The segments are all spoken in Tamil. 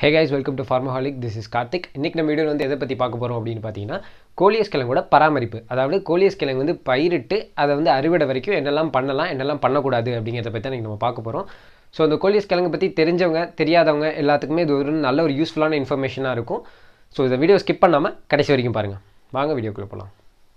hey guys welcome to farmaholic this is Karthik இன்றைக்கி நம்ம வீடியோ வந்து எதை பற்றி பார்க்க போகிறோம் அப்படின்னு பார்த்தீங்கன்னா கோலியஸ் கிழங்கோட பராமரிப்பு அதாவது கோலியஸ் கிழங்கு வந்து பயிரிட்டு அதை வந்து அறுவடை வரைக்கும் என்னெல்லாம் பண்ணலாம் என்னெல்லாம் பண்ணக்கூடாது அப்படிங்கிறத பற்றி தான் இன்றைக்கி நம்ம பார்க்க போகிறோம் ஸோ அந்த கோலியஸ் கிழங்கு பற்றி தெரிஞ்சவங்க தெரியாதவங்க எல்லாத்துக்குமே இது ஒரு நல்ல ஒரு யூஸ்ஃபுல்லான இன்ஃபர்மேஷனாக இருக்கும் ஸோ இந்த வீடியோ ஸ்கிப் பண்ணாமல் கடைசி வரைக்கும் பாருங்கள் வாங்க வீடியோக்குள்ளே போகலாம்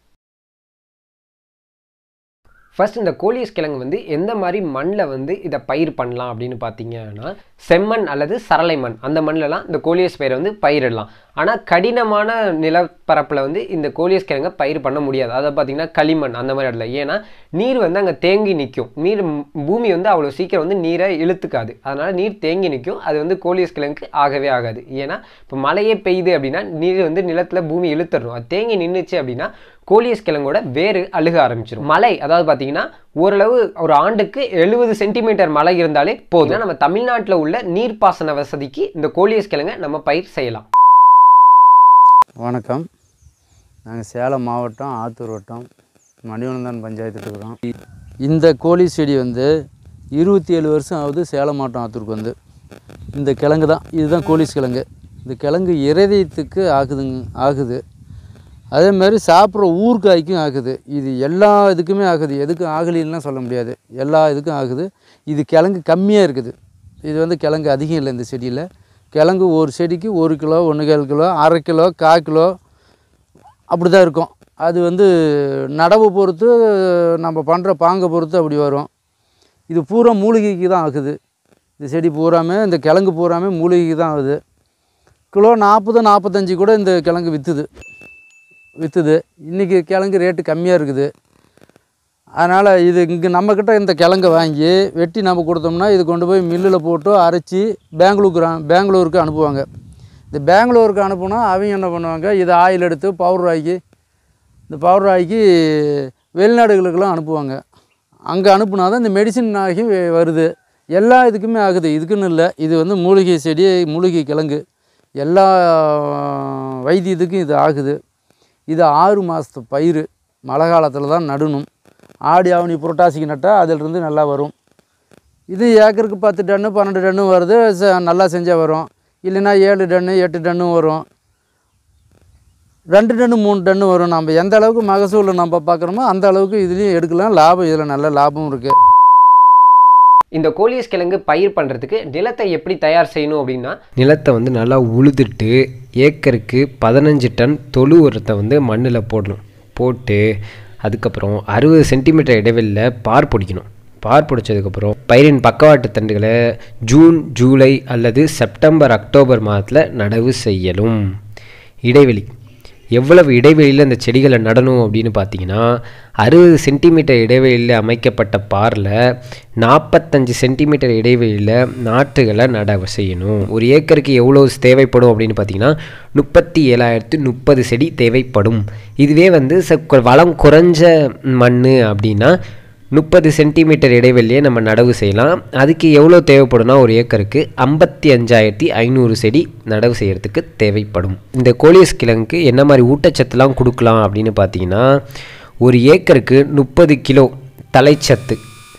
ஃபர்ஸ்ட் இந்த கோலியஸ் கிழங்கு வந்து எந்த மாதிரி மண்ணில் வந்து இதை பயிர் பண்ணலாம் அப்படின்னு பார்த்தீங்கன்னா செம்மண் அல்லது சரளை மண் அந்த மண்ணிலலாம் இந்த கோலியஸ் பயிரை வந்து பயிரிடலாம் ஆனால் கடினமான நிலப்பரப்பில் வந்து இந்த கோலியஸ் கிழங்கை பயிர் பண்ண முடியாது அதை பார்த்தீங்கன்னா களிமண் அந்த மாதிரி இடத்துல ஏன்னா நீர் வந்து அங்கே தேங்கி நிற்கும் நீர் பூமி வந்து அவ்வளோ சீக்கிரம் வந்து நீரை இழுத்துக்காது அதனால் நீர் தேங்கி நிற்கும் அது வந்து கோலியஸ் கிழங்குக்கு ஆகவே ஆகாது ஏன்னா இப்போ மழையே பெய்யுது அப்படின்னா நீர் வந்து நிலத்தில் பூமி இழுத்துடணும் அது தேங்கி நின்றுச்சு அப்படின்னா கோலியஸ் கிழங்கோட வேறு அழுக ஆரம்பிச்சிடும் மழை அதாவது பார்த்தீங்கன்னா ஓரளவு ஒரு ஆண்டுக்கு எழுபது சென்டிமீட்டர் மழை இருந்தாலே போதும் நம்ம தமிழ்நாட்டில் உள்ள நீர்ப்பாசன வசதிக்கு இந்த கோலியஸ் கிழங்கை நம்ம பயிர் செய்யலாம் வணக்கம் நாங்கள் சேலம் மாவட்டம் ஆத்தூர் வட்டம் மணிவனந்தான் பஞ்சாயத்து இருக்கிறோம் இந்த கோழி செடி வந்து இருபத்தி ஏழு வருஷம் ஆகுது சேலம் மாவட்டம் ஆத்தூருக்கு வந்து இந்த கிழங்கு தான் இதுதான் கோலிஸ் கிழங்கு இந்த கிழங்கு இருதயத்துக்கு ஆகுதுங்க ஆகுது அதே மாதிரி சாப்பிட்ற ஊறுகாய்க்கும் ஆகுது இது எல்லா இதுக்குமே ஆகுது எதுக்கும் ஆகலின்னுலாம் சொல்ல முடியாது எல்லா இதுக்கும் ஆகுது இது கிழங்கு கம்மியாக இருக்குது இது வந்து கிழங்கு அதிகம் இல்லை இந்த செடியில் கிழங்கு ஒரு செடிக்கு ஒரு கிலோ ஒன்றேகால் கிலோ அரை கிலோ கால் கிலோ அப்படி தான் இருக்கும் அது வந்து நடவு பொறுத்து நம்ம பண்ணுற பாங்கை பொறுத்து அப்படி வரும் இது பூரா மூலிகைக்கு தான் ஆகுது இந்த செடி பூராமே இந்த கிழங்கு பூராமே மூலிகைக்கு தான் ஆகுது கிலோ நாற்பது நாற்பத்தஞ்சு கூட இந்த கிழங்கு விற்றுது விற்றுது இன்றைக்கி கிழங்கு ரேட்டு கம்மியாக இருக்குது அதனால் இது இங்கே நம்மக்கிட்ட இந்த கிழங்கை வாங்கி வெட்டி நம்ம கொடுத்தோம்னா இது கொண்டு போய் மில்லில் போட்டு அரைச்சி பெங்களூருக்கு பெங்களூருக்கு அனுப்புவாங்க இந்த பெங்களூருக்கு அனுப்புனா அவங்க என்ன பண்ணுவாங்க இதை ஆயில் எடுத்து பவுடர் ஆக்கி இந்த பவுடர் ஆக்கி வெளிநாடுகளுக்கெல்லாம் அனுப்புவாங்க அங்கே அனுப்புனா தான் இந்த மெடிசின் ஆகி வருது எல்லா இதுக்குமே ஆகுது இதுக்குன்னு இல்லை இது வந்து மூலிகை செடி மூலிகை கிழங்கு எல்லா வைத்தியத்துக்கும் இது ஆகுது இது ஆறு மாதத்து பயிர் மழை காலத்தில் தான் நடணும் ஆடி ஆவணி புரட்டாசிக்கு நட்டால் அதிலிருந்து நல்லா வரும் இது ஏக்கருக்கு பத்து டன்னு பன்னெண்டு டன்னு வருது ச நல்லா செஞ்சால் வரும் இல்லைன்னா ஏழு டன்னு எட்டு டன்னும் வரும் ரெண்டு டன்னு மூணு டன்னு வரும் நம்ம எந்த அளவுக்கு மகசூல் நம்ம பார்க்குறோமோ அந்த அளவுக்கு இதுலேயும் எடுக்கலாம் லாபம் இதில் நல்ல லாபம் இருக்குது இந்த கோலியஸ் கிழங்கு பயிர் பண்ணுறதுக்கு நிலத்தை எப்படி தயார் செய்யணும் அப்படின்னா நிலத்தை வந்து நல்லா உழுதுட்டு ஏக்கருக்கு பதினஞ்சு டன் தொழு உரத்தை வந்து மண்ணில் போடணும் போட்டு அதுக்கப்புறம் அறுபது சென்டிமீட்டர் இடைவெளியில் பார் பிடிக்கணும் பார் பிடிச்சதுக்கப்புறம் பயிரின் பக்கவாட்டு தண்டுகளை ஜூன் ஜூலை அல்லது செப்டம்பர் அக்டோபர் மாதத்தில் நடவு செய்யலும் இடைவெளி எவ்வளவு இடைவெளியில் அந்த செடிகளை நடணும் அப்படின்னு பார்த்தீங்கன்னா அறுபது சென்டிமீட்டர் இடைவெளியில் அமைக்கப்பட்ட பாரில் நாற்பத்தஞ்சு சென்டிமீட்டர் இடைவெளியில் நாற்றுகளை நடவு செய்யணும் ஒரு ஏக்கருக்கு எவ்வளோ தேவைப்படும் அப்படின்னு பார்த்தீங்கன்னா முப்பத்தி ஏழாயிரத்து முப்பது செடி தேவைப்படும் இதுவே வந்து ச வளம் குறைஞ்ச மண் அப்படின்னா முப்பது சென்டிமீட்டர் இடைவெளியே நம்ம நடவு செய்யலாம் அதுக்கு எவ்வளோ தேவைப்படும்னா ஒரு ஏக்கருக்கு ஐம்பத்தி அஞ்சாயிரத்தி ஐநூறு செடி நடவு செய்கிறதுக்கு தேவைப்படும் இந்த கோலியஸ் கிழங்குக்கு என்ன மாதிரி ஊட்டச்சத்துலாம் கொடுக்கலாம் அப்படின்னு பார்த்தீங்கன்னா ஒரு ஏக்கருக்கு முப்பது கிலோ தலைச்சத்து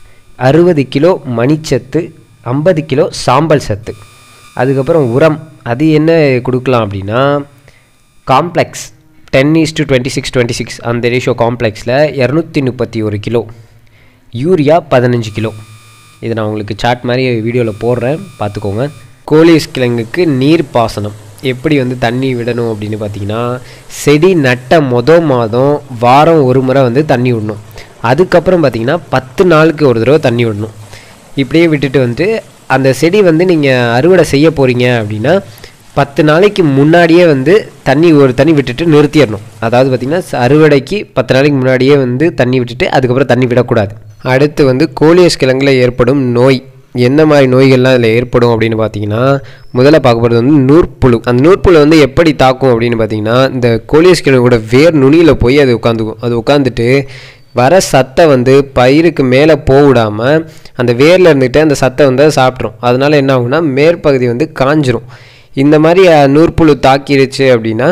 அறுபது கிலோ மணிச்சத்து ஐம்பது கிலோ சாம்பல் சத்து அதுக்கப்புறம் உரம் அது என்ன கொடுக்கலாம் அப்படின்னா complex ten is to twenty six twenty six அந்த ரேஷியோ காம்ப்ளெக்ஸில் இரநூத்தி முப்பத்தி ஒரு கிலோ யூரியா பதினஞ்சு கிலோ இதை நான் உங்களுக்கு சாட் மாதிரி வீடியோவில் போடுறேன் பார்த்துக்கோங்க கோலியஸ் கிழங்குக்கு நீர் பாசனம் எப்படி வந்து தண்ணி விடணும் அப்படின்னு பார்த்தீங்கன்னா செடி நட்ட மொதல் மாதம் வாரம் ஒரு முறை வந்து தண்ணி விடணும் அதுக்கப்புறம் பார்த்தீங்கன்னா பத்து நாளுக்கு ஒரு தடவை தண்ணி விடணும் இப்படியே விட்டுட்டு வந்துட்டு அந்த செடி வந்து நீங்கள் அறுவடை செய்ய போகிறீங்க அப்படின்னா பத்து நாளைக்கு முன்னாடியே வந்து தண்ணி ஒரு தண்ணி விட்டுட்டு நிறுத்திடணும் அதாவது பார்த்திங்கன்னா அறுவடைக்கு பத்து நாளைக்கு முன்னாடியே வந்து தண்ணி விட்டுட்டு அதுக்கப்புறம் தண்ணி விடக்கூடாது அடுத்து வந்து கோலியஸ் கிழங்குல ஏற்படும் நோய் என்ன மாதிரி நோய்கள்லாம் அதில் ஏற்படும் அப்படின்னு பார்த்தீங்கன்னா முதல்ல பார்க்க போகிறது வந்து நூற்புழு அந்த நூற்புழு வந்து எப்படி தாக்கும் அப்படின்னு பார்த்தீங்கன்னா இந்த கோலியஸ் கிழங்கோட வேர் நுனியில் போய் அது உட்காந்துக்கும் அது உட்காந்துட்டு வர சத்தை வந்து பயிருக்கு மேலே போவிடாமல் அந்த வேரில் இருந்துகிட்டு அந்த சத்தை வந்து சாப்பிட்ரும் அதனால என்ன ஆகும்னா மேற்பகுதி வந்து காஞ்சிரும் இந்த மாதிரி நூற்புழு தாக்கிருச்சு அப்படின்னா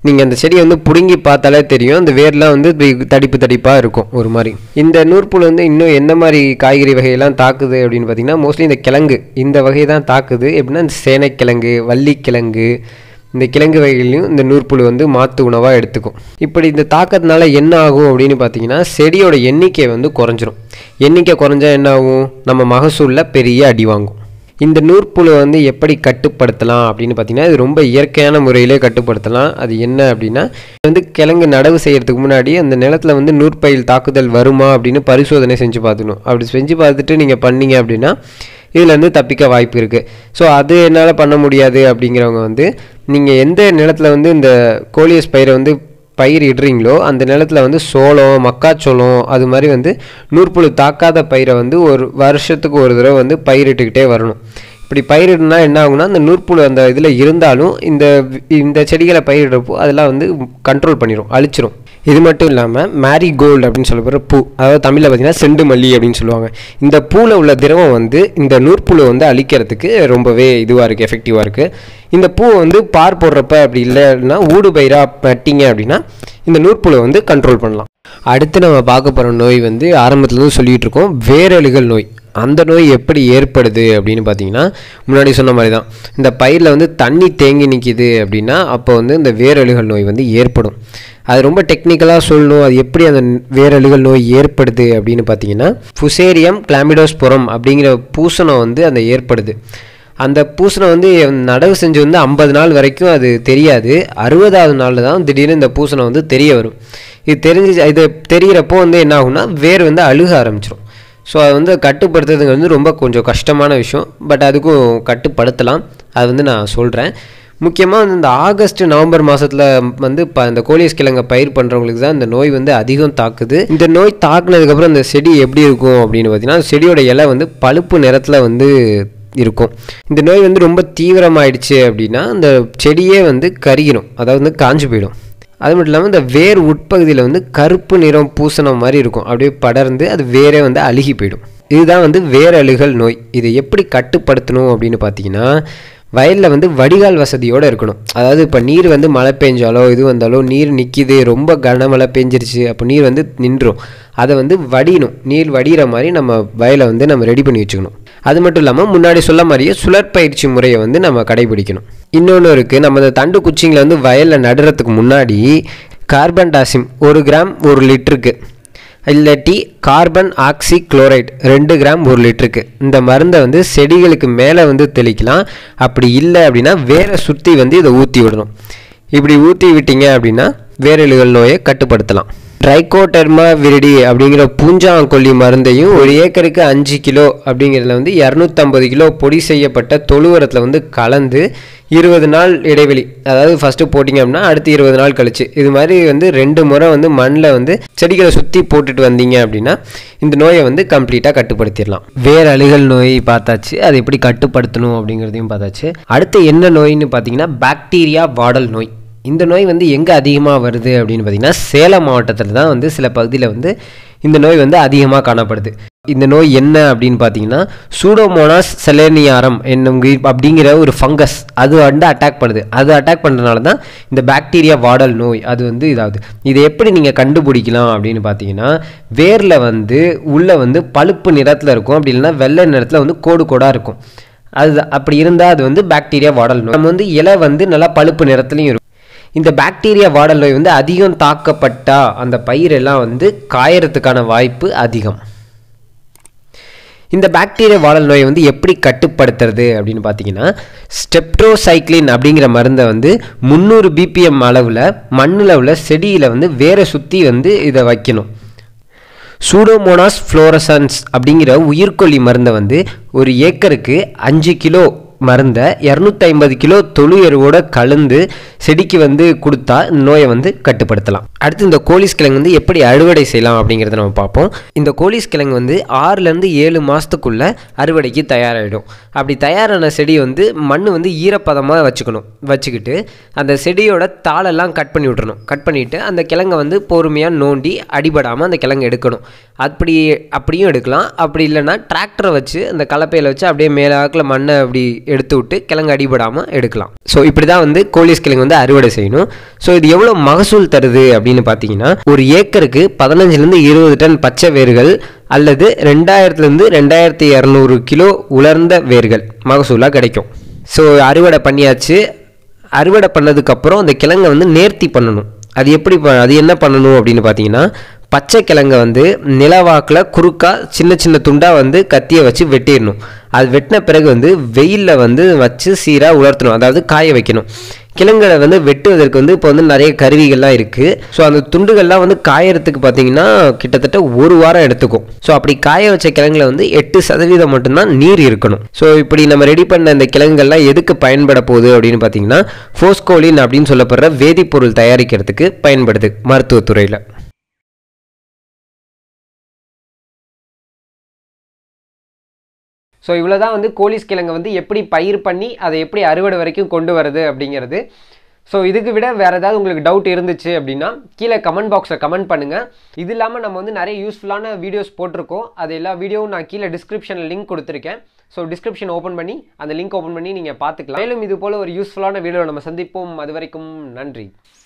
நீங்கள் அந்த செடியை வந்து பிடுங்கி பார்த்தாலே தெரியும் அந்த வேர்லாம் வந்து இப்படி தடிப்பு தடிப்பாக இருக்கும் ஒரு மாதிரி இந்த நூற்புழு வந்து இன்னும் எந்த மாதிரி காய்கறி வகையெல்லாம் தாக்குது அப்படின்னு பார்த்தீங்கன்னா மோஸ்ட்லி இந்த கிழங்கு இந்த வகை தான் தாக்குது எப்படின்னா இந்த சேனைக்கிழங்கு வள்ளிக்கிழங்கு இந்த கிழங்கு வகைகளையும் இந்த நூற்புழு வந்து மாற்று உணவாக எடுத்துக்கும் இப்படி இந்த தாக்கத்தினால என்ன ஆகும் அப்படின்னு பார்த்தீங்கன்னா செடியோட எண்ணிக்கை வந்து குறைஞ்சிரும் எண்ணிக்கை குறைஞ்சா என்ன ஆகும் நம்ம மகசூலில் பெரிய அடி வாங்கும் இந்த நூற்புழு வந்து எப்படி கட்டுப்படுத்தலாம் அப்படின்னு பார்த்தீங்கன்னா இது ரொம்ப இயற்கையான முறையிலே கட்டுப்படுத்தலாம் அது என்ன அப்படின்னா இது வந்து கிழங்கு நடவு செய்யறதுக்கு முன்னாடி அந்த நிலத்துல வந்து நூற்பயில் தாக்குதல் வருமா அப்படின்னு பரிசோதனை செஞ்சு பார்த்துக்கணும் அப்படி செஞ்சு பார்த்துட்டு நீங்கள் பண்ணீங்க அப்படின்னா இதுலேருந்து தப்பிக்க வாய்ப்பு இருக்குது ஸோ அது என்னால் பண்ண முடியாது அப்படிங்கிறவங்க வந்து நீங்கள் எந்த நிலத்துல வந்து இந்த கோலியஸ் பயிரை வந்து பயிர் இடுறீங்களோ அந்த நிலத்துல வந்து சோளம் மக்காச்சோளம் அது மாதிரி வந்து நூற்புழு தாக்காத பயிரை வந்து ஒரு வருஷத்துக்கு ஒரு தடவை வந்து பயிரிட்டுக்கிட்டே வரணும் இப்படி பயிரிடுனா என்ன ஆகும்னா அந்த நூற்புழு அந்த இதில் இருந்தாலும் இந்த இந்த செடிகளை பயிரிடுறப்போ அதெல்லாம் வந்து கண்ட்ரோல் பண்ணிடும் அழிச்சிரும் இது மட்டும் இல்லாமல் மேரி கோல்டு அப்படின்னு சொல்லப்படுற பூ அதாவது தமிழில் பார்த்தீங்கன்னா செண்டு மல்லி அப்படின்னு சொல்லுவாங்க இந்த பூவில் உள்ள திரவம் வந்து இந்த நூற்புழு வந்து அழிக்கிறதுக்கு ரொம்பவே இதுவாக இருக்குது எஃபெக்டிவாக இருக்குது இந்த பூ வந்து பார் போடுறப்ப அப்படி இல்லைன்னா ஊடு பயிராக நட்டிங்க அப்படின்னா இந்த நூற்புழை வந்து கண்ட்ரோல் பண்ணலாம் அடுத்து நம்ம பார்க்க போகிற நோய் வந்து ஆரம்பத்துலேருந்து சொல்லிகிட்டு இருக்கோம் வேரழுகல் நோய் அந்த நோய் எப்படி ஏற்படுது அப்படின்னு பார்த்தீங்கன்னா முன்னாடி சொன்ன மாதிரி தான் இந்த பயிரில் வந்து தண்ணி தேங்கி நிற்கிது அப்படின்னா அப்போ வந்து இந்த வேரழுகல் நோய் வந்து ஏற்படும் அது ரொம்ப டெக்னிக்கலாக சொல்லணும் அது எப்படி அந்த வேரழுகல் நோய் ஏற்படுது அப்படின்னு பார்த்தீங்கன்னா ஃபுசேரியம் கிளாமிடோஸ்பொரம் அப்படிங்கிற பூசணம் வந்து அந்த ஏற்படுது அந்த பூசணம் வந்து நடவு செஞ்சு வந்து ஐம்பது நாள் வரைக்கும் அது தெரியாது அறுபதாவது நாளில் தான் திடீர்னு இந்த பூசணம் வந்து தெரிய வரும் இது தெரிஞ்சு இது தெரிகிறப்போ வந்து என்ன ஆகும்னா வேர் வந்து அழுக ஆரம்பிச்சிடும் ஸோ அது வந்து கட்டுப்படுத்துறதுங்க வந்து ரொம்ப கொஞ்சம் கஷ்டமான விஷயம் பட் அதுக்கும் கட்டுப்படுத்தலாம் அது வந்து நான் சொல்கிறேன் முக்கியமாக வந்து இந்த ஆகஸ்ட் நவம்பர் மாதத்தில் வந்து இப்போ இந்த கோலியஸ் கிழங்க பயிர் பண்ணுறவங்களுக்கு தான் இந்த நோய் வந்து அதிகம் தாக்குது இந்த நோய் தாக்குனதுக்கப்புறம் இந்த செடி எப்படி இருக்கும் அப்படின்னு பார்த்தீங்கன்னா செடியோட இலை வந்து பழுப்பு நிறத்தில் வந்து இருக்கும் இந்த நோய் வந்து ரொம்ப தீவிரமாயிடுச்சு அப்படின்னா அந்த செடியே வந்து கருகிரும் அதாவது வந்து காஞ்சு போயிடும் அது மட்டும் இல்லாமல் இந்த வேர் உட்பகுதியில் வந்து கருப்பு நிறம் பூசணம் மாதிரி இருக்கும் அப்படியே படர்ந்து அது வேரே வந்து அழுகி போயிடும் இதுதான் வந்து வேரழுகல் நோய் இதை எப்படி கட்டுப்படுத்தணும் அப்படின்னு பார்த்தீங்கன்னா வயலில் வந்து வடிகால் வசதியோடு இருக்கணும் அதாவது இப்போ நீர் வந்து மழை பெஞ்சாலோ இது வந்தாலோ நீர் நிற்கிது ரொம்ப கனமழை பெஞ்சிருச்சு அப்போ நீர் வந்து நின்றும் அதை வந்து வடியணும் நீர் வடிகிற மாதிரி நம்ம வயலை வந்து நம்ம ரெடி பண்ணி வச்சுக்கணும் அது மட்டும் இல்லாமல் முன்னாடி சொல்ல மாதிரியே சுழற்பயிற்சி முறையை வந்து நம்ம கடைபிடிக்கணும் இன்னொன்று இருக்குது நம்ம இந்த தண்டு குச்சிங்களை வந்து வயலில் நடுறதுக்கு முன்னாடி கார்பன் டாசிம் ஒரு கிராம் ஒரு லிட்டருக்கு இல்லாட்டி கார்பன் ஆக்சி குளோரைட் ரெண்டு கிராம் ஒரு லிட்டருக்கு இந்த மருந்தை வந்து செடிகளுக்கு மேலே வந்து தெளிக்கலாம் அப்படி இல்லை அப்படின்னா வேரை சுற்றி வந்து இதை ஊற்றி விடணும் இப்படி ஊற்றி விட்டீங்க அப்படின்னா வேரழுகல் நோயை கட்டுப்படுத்தலாம் ட்ரைகோடெர்மா விரிடி அப்படிங்கிற பூஞ்சாங்கொல்லி மருந்தையும் ஒரு ஏக்கருக்கு அஞ்சு கிலோ அப்படிங்கிறதுல வந்து இரநூத்தம்பது கிலோ பொடி செய்யப்பட்ட தொழு உரத்தில் வந்து கலந்து இருபது நாள் இடைவெளி அதாவது ஃபஸ்ட்டு போட்டிங்க அப்படின்னா அடுத்து இருபது நாள் கழிச்சு இது மாதிரி வந்து ரெண்டு முறை வந்து மண்ணில் வந்து செடிகளை சுற்றி போட்டுட்டு வந்தீங்க அப்படின்னா இந்த நோயை வந்து கம்ப்ளீட்டாக கட்டுப்படுத்திடலாம் வேர் அழுகல் நோய் பார்த்தாச்சு அதை எப்படி கட்டுப்படுத்தணும் அப்படிங்கிறதையும் பார்த்தாச்சு அடுத்து என்ன நோயின்னு பார்த்தீங்கன்னா பாக்டீரியா வாடல் நோய் இந்த நோய் வந்து எங்கே அதிகமாக வருது அப்படின்னு பார்த்தீங்கன்னா சேலம் மாவட்டத்தில் தான் வந்து சில பகுதியில் வந்து இந்த நோய் வந்து அதிகமாக காணப்படுது இந்த நோய் என்ன அப்படின்னு பார்த்தீங்கன்னா சூடோமோனாஸ் செலேனியாரம் என்னும் அப்படிங்கிற ஒரு ஃபங்கஸ் அது வந்து அட்டாக் பண்ணுது அது அட்டாக் பண்ணுறதுனால தான் இந்த பாக்டீரியா வாடல் நோய் அது வந்து இதாகுது இதை எப்படி நீங்கள் கண்டுபிடிக்கலாம் அப்படின்னு பார்த்தீங்கன்னா வேரில் வந்து உள்ளே வந்து பழுப்பு நிறத்தில் இருக்கும் அப்படி இல்லைன்னா வெள்ளை நிறத்தில் வந்து கோடு கோடாக இருக்கும் அது அப்படி இருந்தால் அது வந்து பாக்டீரியா வாடல் நோய் நம்ம வந்து இலை வந்து நல்லா பழுப்பு நிறத்துலையும் இருக்கும் இந்த பாக்டீரியா வாடல் நோய் வந்து அதிகம் தாக்கப்பட்டா அந்த பயிரெல்லாம் வந்து காயறதுக்கான வாய்ப்பு அதிகம் இந்த பாக்டீரியா வாடல் நோயை வந்து எப்படி கட்டுப்படுத்துறது அப்படின்னு பார்த்தீங்கன்னா ஸ்டெப்ட்ரோசைக்ளின் அப்படிங்கிற மருந்தை வந்து முந்நூறு பிபிஎம் அளவில் மண்ணில் உள்ள செடியில் வந்து வேற சுற்றி வந்து இதை வைக்கணும் சூடோமோனாஸ் ஃப்ளோரசன்ஸ் அப்படிங்கிற உயிர்கொல்லி மருந்தை வந்து ஒரு ஏக்கருக்கு அஞ்சு கிலோ மருந்தை இரநூத்தி ஐம்பது கிலோ தொழு எருவோட கலந்து செடிக்கு வந்து கொடுத்தா இந்த நோயை வந்து கட்டுப்படுத்தலாம் அடுத்து இந்த கோலிஸ் கிழங்கு வந்து எப்படி அறுவடை செய்யலாம் அப்படிங்கிறத நம்ம பார்ப்போம் இந்த கோலிஸ் கிழங்கு வந்து ஆறுலேருந்து ஏழு மாதத்துக்குள்ள அறுவடைக்கு தயாராகிடும் அப்படி தயாரான செடி வந்து மண் வந்து ஈரப்பதமாக வச்சுக்கணும் வச்சுக்கிட்டு அந்த செடியோட தாளெல்லாம் கட் பண்ணி விட்றணும் கட் பண்ணிவிட்டு அந்த கிழங்கை வந்து பொறுமையாக நோண்டி அடிபடாமல் அந்த கிழங்கு எடுக்கணும் அப்படி அப்படியும் எடுக்கலாம் அப்படி இல்லைன்னா டிராக்டரை வச்சு அந்த கலப்பையில் வச்சு அப்படியே மேலாக்கில் மண்ணை அப்படி எடுத்து விட்டு கிழங்கு அடிபடாமல் எடுக்கலாம் ஸோ இப்படி தான் வந்து கோலிஸ் கிழங்கு வந்து அறுவடை செய்யணும் ஸோ இது எவ்வளோ மகசூல் தருது அப்படின்னு பார்த்தீங்கன்னா ஒரு ஏக்கருக்கு பதினஞ்சுலேருந்து இருபது டன் பச்சை வேர்கள் அல்லது ரெண்டாயிரத்துலேருந்து ரெண்டாயிரத்தி இரநூறு கிலோ உலர்ந்த வேர்கள் மகசூலாக கிடைக்கும் ஸோ அறுவடை பண்ணியாச்சு அறுவடை பண்ணதுக்கப்புறம் அந்த கிழங்கை வந்து நேர்த்தி பண்ணணும் அது எப்படி ப- அது என்ன பண்ணணும் அப்படின்னு பார்த்தீங்கன்னா பச்சை கிழங்கை வந்து நிலவாக்கில் குறுக்கா சின்ன சின்ன துண்டாக வந்து கத்தியை வச்சு வெட்டிடணும் அது வெட்டின பிறகு வந்து வெயிலில் வந்து வச்சு சீராக உலர்த்தணும் அதாவது காய வைக்கணும் கிழங்குகளை வந்து வெட்டுவதற்கு வந்து இப்போ வந்து நிறைய கருவிகள்லாம் இருக்குது ஸோ அந்த துண்டுகள்லாம் வந்து காயறதுக்கு பார்த்தீங்கன்னா கிட்டத்தட்ட ஒரு வாரம் எடுத்துக்கும் ஸோ அப்படி காய வச்ச கிழங்குல வந்து எட்டு சதவீதம் மட்டும்தான் நீர் இருக்கணும் ஸோ இப்படி நம்ம ரெடி பண்ண இந்த கிழங்குகள்லாம் எதுக்கு பயன்பட போகுது அப்படின்னு பார்த்தீங்கன்னா ஃபோஸ்கோலின் அப்படின்னு சொல்லப்படுற வேதிப்பொருள் தயாரிக்கிறதுக்கு பயன்படுது மருத்துவத்துறையில் ஸோ இவ்வளோ தான் வந்து கோலிஸ் கிழங்கை வந்து எப்படி பயிர் பண்ணி அதை எப்படி அறுவடை வரைக்கும் கொண்டு வரது அப்படிங்கிறது ஸோ இதுக்கு விட வேறு ஏதாவது உங்களுக்கு டவுட் இருந்துச்சு அப்படின்னா கீழே கமெண்ட் பாக்ஸில் கமெண்ட் பண்ணுங்கள் இது இல்லாமல் நம்ம வந்து நிறைய யூஸ்ஃபுல்லான வீடியோஸ் போட்டிருக்கோம் அது எல்லா வீடியோவும் நான் கீழே டிஸ்கிரிப்ஷனில் லிங்க் கொடுத்துருக்கேன் ஸோ டிஸ்கிரிப்ஷன் ஓப்பன் பண்ணி அந்த லிங்க் ஓப்பன் பண்ணி நீங்கள் பார்த்துக்கலாம் மேலும் இது போல் ஒரு யூஸ்ஃபுல்லான வீடியோ நம்ம சந்திப்போம் அது வரைக்கும் நன்றி